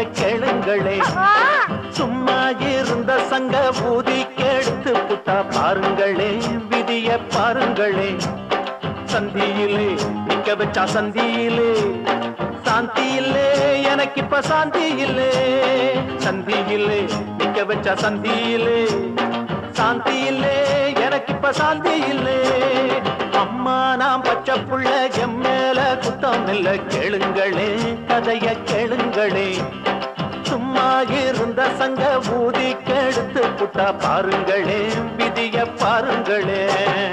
கேளுங்களே சும்மா இருந்த சங்க ஊதி கெடுத்து புட்டா பாருங்களே விதிய பாருங்களே சந்தியிலே நிக்க வச்சா சந்தியிலே சாந்தி இல்லே எனக்கு இப்ப சாந்தி இல்லே சந்தியிலே நிக்க வச்சா சந்தியிலே சாந்தி இல்லே எனக்கு இப்ப சாந்தி இல்லே அம்மா நான் பச்சை புள்ள எம் மேல குத்தம் இல்ல கேளுங்களே கதைய கேளுங்களே சும்மா இருந்த சங்க ஊதி கெடுத்து புட்டா பாருங்களே விதிய பாருங்களே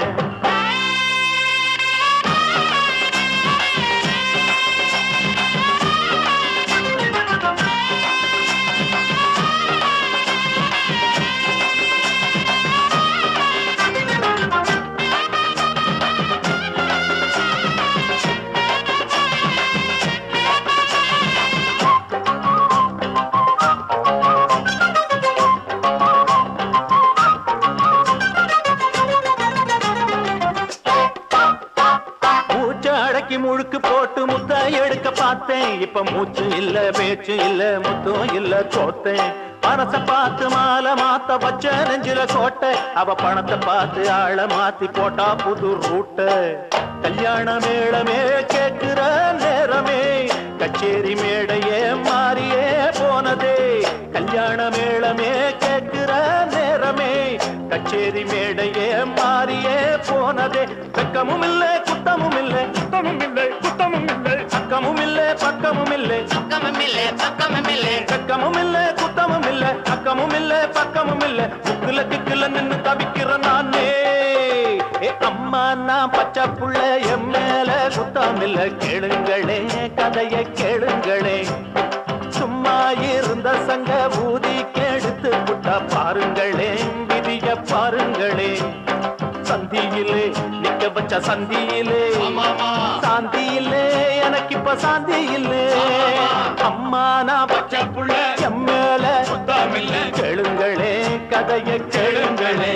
மூச்சு அடக்கி முழுக்கு போட்டு முத்த எடுக்க பார்த்தேன் இப்ப மூச்சு இல்ல பேச்சு இல்ல முத்தும் இல்ல தோத்தேன் மனச பார்த்து மாலை மாத்த வச்ச நெஞ்சில கோட்டை அவ பணத்தை பார்த்து ஆள மாத்தி போட்டா புது ரூட்ட கல்யாண மேளமே கேக்குற நேரமே கச்சேரி மேடையே மாறியே போனதே கல்யாண மேளமே கேக்குற நேரமே கச்சேரி மேடையே மாறியே போனதே வெக்கமும் இல்லை குத்தமும் இல்லை குத்தமும் இல்லை குத்தமும் இல்லை அக்கமும் இல்லை பக்கமும் இல்லை பக்கமும் இல்லை பக்கமும் இல்லை வெக்கமும் இல்லை குத்தமும் இல்லை அக்கமும் இல்லை பக்கமும் இல்லை முக்குல திக்குல நின்னு தவிக்கிற நானே ஏ அம்மா நான் பச்சை புள்ள என் மேல குத்தம் இல்ல கேளுங்களே கதைய கேளுங்களே சும்மா இருந்த சங்க ஊதி கெடுத்து புட்டா பாருங்களே விதிய பாருங்களே சந்தியிலே நிக்க வச்ச சந்தியிலே சாந்தி இல்லே எனக்கு இப்ப சாந்தி இல்லே அம்மா நான் பச்சை புள்ள எம் மேல கேளுங்களே கதைய கேளுங்களே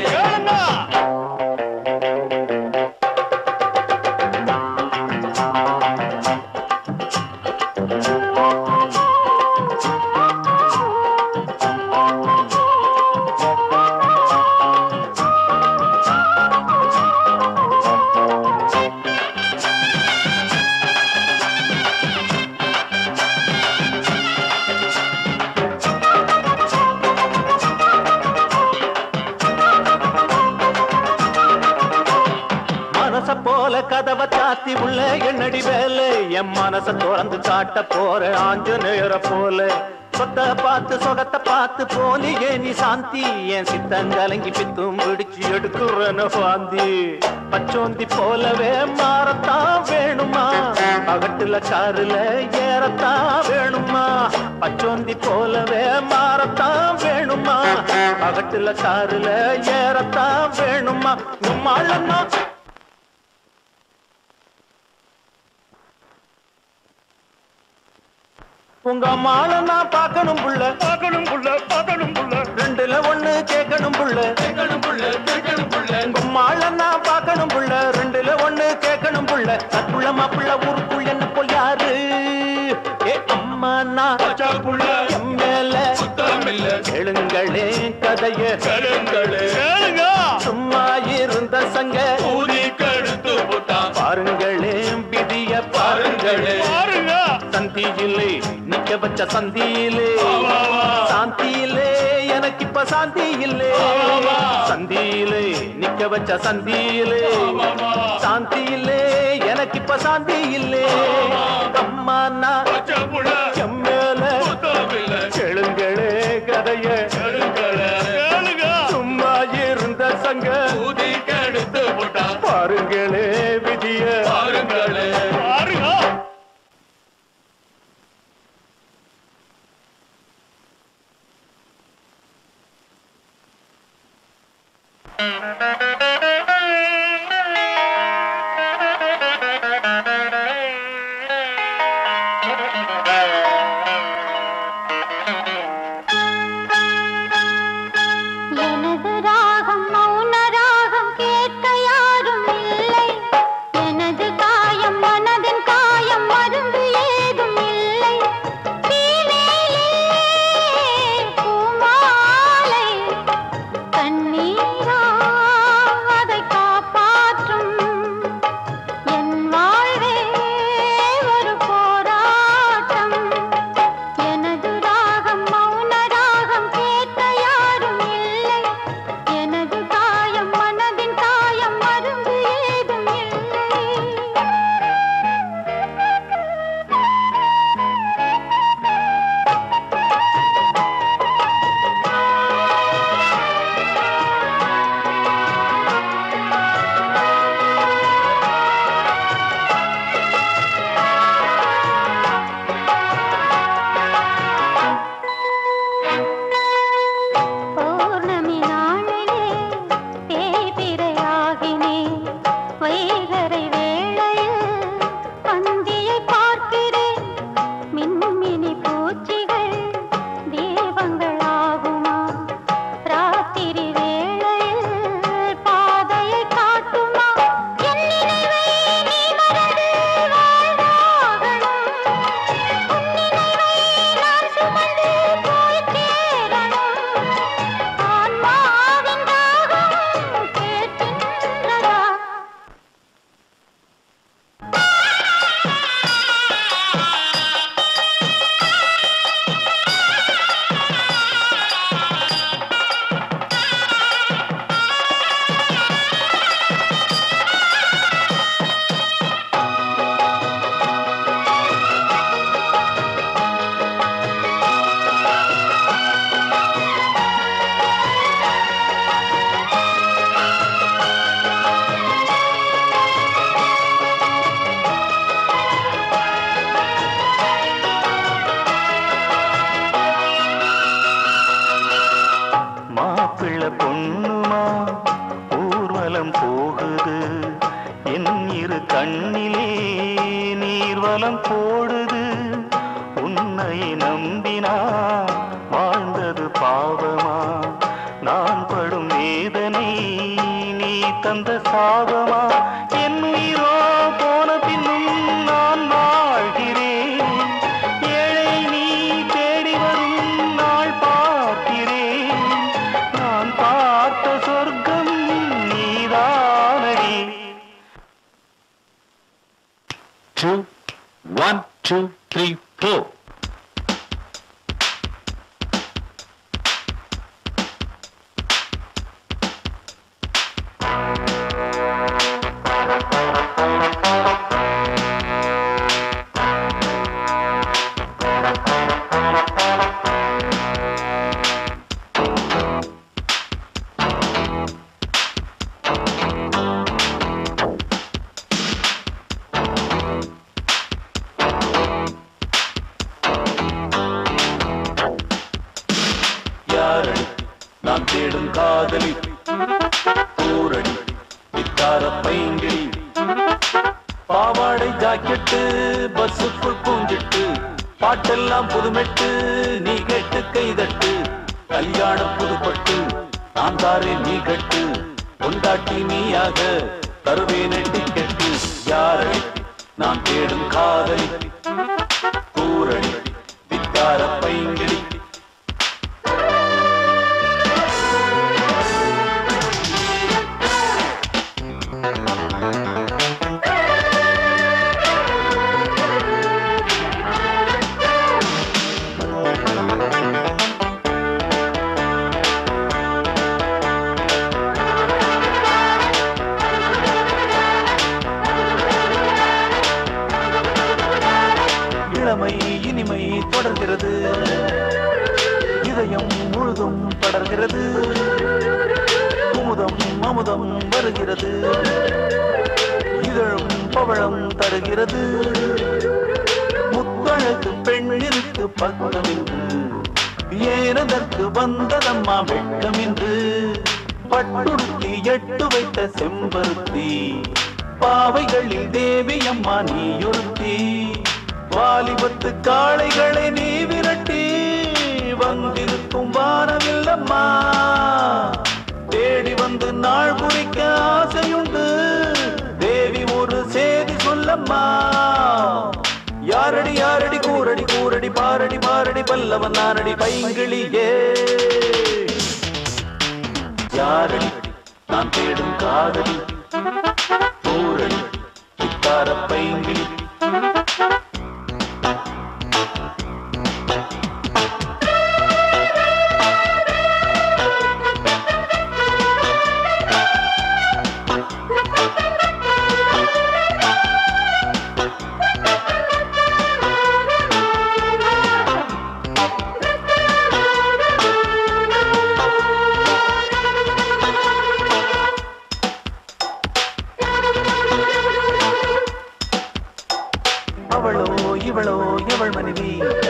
மனச போல கதவை சாத்தி உள்ள என்னடி வேலை என் மனச திறந்து காட்ட போற ஆஞ்சநேயர போல சொத்த பார்த்து சொகத்தை பார்த்து போலியே நீ சாந்தி என் சித்தங்கலங்கி பித்தும் பிடிச்சு எடுக்குறன பாந்தி பச்சோந்தி போலவே மாறத்தான் வேணுமா பகட்டுல காருல ஏறத்தான் வேணுமா பச்சோந்தி போலவே மாறத்தான் வேணுமா பகட்டுல காருல ஏறத்தான் வேணுமா நம்மாளன்னா உங்க மாலை நான் பார்க்கணும் புள்ள பார்க்கணும் புள்ள பார்க்கணும் புள்ள ரெண்டுல ஒண்ணு கேட்கணும் புள்ள கேட்கணும் புள்ள கேட்கணும் புள்ள உங்க மாலை நான் பார்க்கணும் புள்ள ரெண்டுல ஒண்ணு கேட்கணும் புள்ள தப்புள்ள மாப்புள்ள ஊருக்குள்ள என்ன போல் யாரு ஏ அம்மா நான் புள்ள எம் மேல கேளுங்களே கதைய கேளுங்களே சும்மா இருந்த சங்க ஊதி கடுத்து போட்டான் பாருங்களே விதிய பாருங்களே சந்தியிலே நிக்க வச்ச சந்தியிலே சாந்தியிலே எனக்கு இப்ப சாந்தி இல்லே சந்தியிலே நிக்க வச்ச சந்தியிலே சாந்தியிலே எனக்கு இப்ப சாந்தி இல்லே அம்மா நான் எம் மேல கேளுங்களே கதைய சும்மா இருந்த சங்க பாருங்களே விதிய பாருங்களே எனது ராகம் மௌன ராகம் கேட்க யாரும் இல்லை எனது காயம் மனதின் காயம் மருந்து ஏதும் இல்லை தீமேலே நம்பினான் வாழ்ந்தது பாவமா நான் படும் வேதனை நீ தந்த சாபமா என் உயிரோ போன பின்னும் நான் வாழ்கிறேன் ஏழை நீ தேடி வரும் நாள் பார்க்கிறேன் நான் பார்த்த சொர்க்கம் நீதானடி two, one, two, three, four. யாரடி நான் தேடும் காதலி கூரடி வித்தார பைங்கிழி பாவாடை ஜாக்கெட்டு பஸ்ஸுக்குள் பூஞ்சிட்டு பாட்டெல்லாம் புதுமெட்டு நீ கேட்டு கைதட்டு கல்யாணம் புதுப்பட்டு நான் தாரேன் நீ கட்டு கொண்டாட்டி நீயாக தருவேன் டிக்கெட்டு யாரடி நான் தேடும் காதலி கூரடி வித்தார பைங்கிழி இளமை இனிமை தொடர்கிறது இதயம் முழுதும் படர்கிறது குமுதம் அமுதம் வருகிறது இதழும் பவழம் தருகிறது முத்தழகு பெண்ணிற்கு பக்கம் என்று ஏனதற்கு வந்ததம்மா வெட்கம் என்று பட்டுடுத்தி எட்டு வைத்த செம்பருத்தி பாவைகளில் தேவி அம்மா நீயொருத்தி வாலிபத்து காளைகளை நீ விரட்டி வந்திருக்கும் வானவில்லம்மா தேடி வந்து நாள் குறிக்க ஆசையுண்டு தேவி ஒரு செய்தி சொல்லம்மா யாரடி யாரடி கூரடி கூரடி பாரடி பாரடி பல்லவன் நாரடி பைங்கிளியே யாரடி நான் தேடும் காதலி கூரடி சித்தார பைங்கிளி அவளோ இவளோ எவள் மனைவி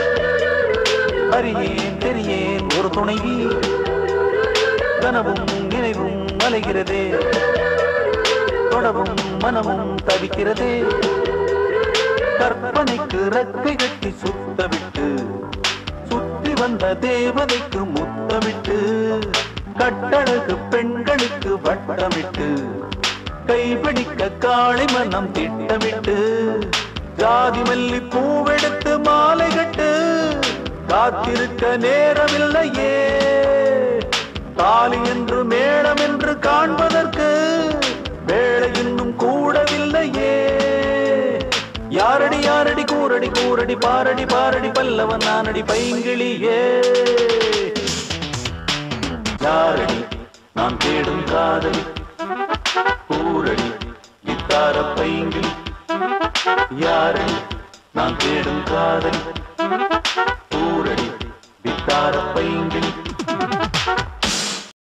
அறியேன் தெரியேன் ஒரு துணைவி கனவும் நினைவும் அலைகிறதே தொடவும் மனமும் தவிக்கிறதே கற்பனைக்கு ரெக்கை கட்டி சுத்தவிட்டு சுற்றி வந்த தேவதைக்கு முத்தமிட்டு கட்டழகு பெண்களுக்கு வட்டமிட்டு கைபிடிக்க காளை மனம் திட்டமிட்டு ஜாதி மல்லி பூவெடுத்து மாலை கட்டு காத்திருக்க நேரமில்லையே தாலி என்று மேளம் என்று காண்பதற்கு வேலை இன்னும் கூடவில்லையே யாரடி யாரடி கூரடி கூரடி பாரடி பாரடி பல்லவன் நானடி பைங்கிளியே யாரடி நான் தேடும் காதலி கூரடி இத்தார பைங்கிளி யாரடி நான் தேடும் காதலி கூரடி வித்தார பைங்கிளி